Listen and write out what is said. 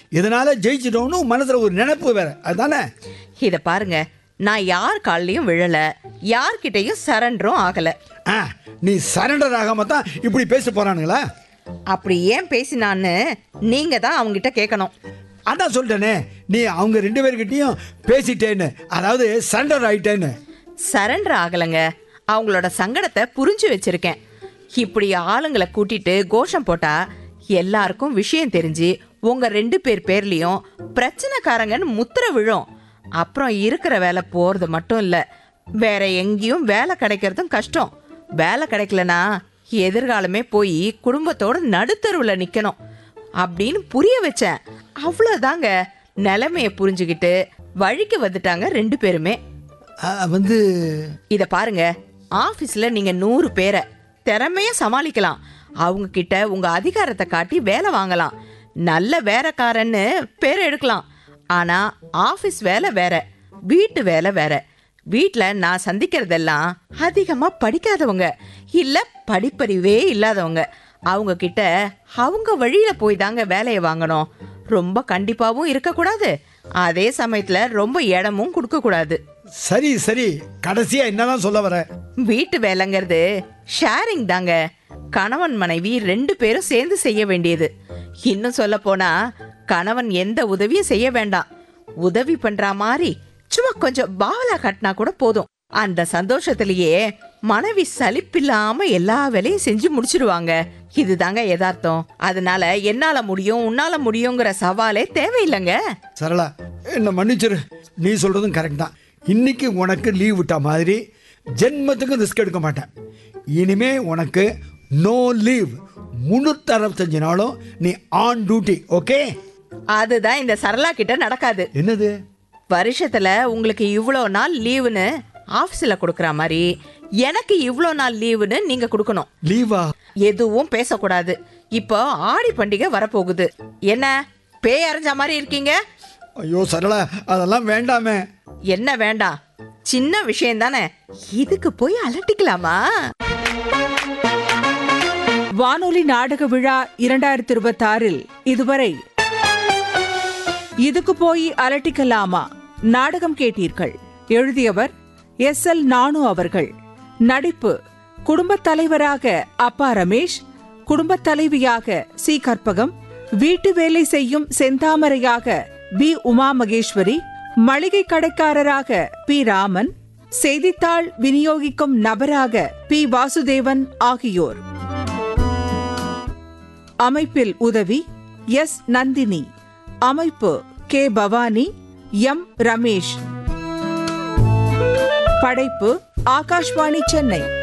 இதனால ஜெயிச்சிட்டோம்னு மனசுல ஒரு நினைப்பு வேற அதுதானே இத பாருங்க நான் யார் கால்லயும் விழல யார்கிட்டயும் சரண்டரும் ஆகல ஆ நீ சரண்டர் ஆகாம தான் இப்படி பேச போறானுங்களா அப்படி ஏன் பேசினான்னு நீங்க தான் அவங்ககிட்ட கேட்கணும் அதான் சொல்லிட்டேனே நீ அவங்க ரெண்டு பேர்கிட்டயும் பேசிட்டேன்னு அதாவது சரண்டர் ஆயிட்டேன்னு சரண்டர் ஆகலைங்க அவங்களோட சங்கடத்தை புரிஞ்சு வச்சிருக்கேன் இப்படி ஆளுங்களை கூட்டிட்டு கோஷம் போட்டா எல்லாருக்கும் விஷயம் தெரிஞ்சு உங்க ரெண்டு பேர் பேர்லயும் பிரச்சனைக்காரங்கன்னு முத்திர விழும் அப்புறம் இருக்கிற வேலை போறது மட்டும் இல்ல வேற எங்கேயும் வேலை கிடைக்கிறதும் கஷ்டம் வேலை கிடைக்கலனா எதிர்காலமே போய் குடும்பத்தோட நடுத்தருவுல நிக்கணும் அப்படின்னு புரிய வச்சேன் அவ்வளவுதாங்க நிலைமைய புரிஞ்சுக்கிட்டு வழிக்கு வந்துட்டாங்க ரெண்டு பேருமே ஆ, வந்து இத பாருங்க ஆபீஸ்ல நீங்க நூறு பேரை திறமையா சமாளிக்கலாம் அவங்க கிட்ட உங்க அதிகாரத்தை காட்டி வேலை வாங்கலாம் நல்ல வேலைக்காரன்னு பேர் எடுக்கலாம் ஆனா ஆபீஸ் வேலை வேற வீட்டு வேலை வேற வீட்ல நான் சந்திக்கிறதெல்லாம் அதிகமா படிக்காதவங்க இல்ல படிப்பறிவே இல்லாதவங்க அவங்க கிட்ட அவங்க வழியில போய் தாங்க வேலையை வாங்கணும் ரொம்ப கண்டிப்பாவும் இருக்கக்கூடாது அதே சமயத்துல ரொம்ப இடமும் கொடுக்க கூடாது சரி சரி கடைசியா என்னதான் சொல்ல வர வீட்டு வேலைங்கிறது ஷேரிங் தாங்க கணவன் மனைவி ரெண்டு பேரும் சேர்ந்து செய்ய வேண்டியது இன்னும் சொல்ல போனா கணவன் எந்த உதவியும் செய்ய வேண்டாம் உதவி பண்ற மாதிரி சும்மா கொஞ்சம் பாவலா கட்டினா கூட போதும் அந்த சந்தோஷத்திலேயே மனைவி சலிப்பில்லாம எல்லா வேலையும் செஞ்சு முடிச்சிடுவாங்க இதுதாங்க யதார்த்தம் அதனால என்னால முடியும் உன்னால முடியுங்கிற சவாலே தேவையில்லைங்க சரளா என்ன மன்னிச்சிரு நீ சொல்றதும் கரெக்ட் தான் இன்னைக்கு உனக்கு லீவ் விட்ட மாதிரி ஜென்மத்துக்கும் ரிஸ்க் எடுக்க மாட்டேன் இனிமே உனக்கு நோ லீவ் முன்னூத்தி அறுபத்தஞ்சு நாளும் நீ ஆன் டியூட்டி ஓகே அதுதான் இந்த சரளா கிட்ட நடக்காது என்னது வருஷத்துல உங்களுக்கு இவ்வளோ நாள் லீவுன்னு ஆஃபீஸில் கொடுக்குற மாதிரி எனக்கு இவ்வளோ நாள் லீவுன்னு நீங்க கொடுக்கணும் லீவா எதுவும் பேசக்கூடாது இப்போ ஆடி பண்டிகை வரப்போகுது என்ன பேய் அரைஞ்ச மாதிரி இருக்கீங்க ஐயோ சரளா அதெல்லாம் வேண்டாமே என்ன வேண்டாம் சின்ன விஷயம் தானே இதுக்கு போய் அலட்டிக்கலாமா வானொலி நாடக விழா இரண்டாயிரத்தி இருபத்தாறில் இதுவரை இதுக்கு போய் அலட்டிக்கலாமா நாடகம் கேட்டீர்கள் எழுதியவர் எஸ் எல் நானு அவர்கள் நடிப்பு குடும்பத் தலைவராக அப்பா ரமேஷ் குடும்பத் தலைவியாக சி கற்பகம் வீட்டு வேலை செய்யும் செந்தாமரையாக பி உமா மகேஸ்வரி மளிகை கடைக்காரராக பி ராமன் செய்தித்தாள் விநியோகிக்கும் நபராக பி வாசுதேவன் ஆகியோர் அமைப்பில் உதவி எஸ் நந்தினி அமைப்பு கே பவானி எம் ரமேஷ் படைப்பு ஆகாஷ்வாணி சென்னை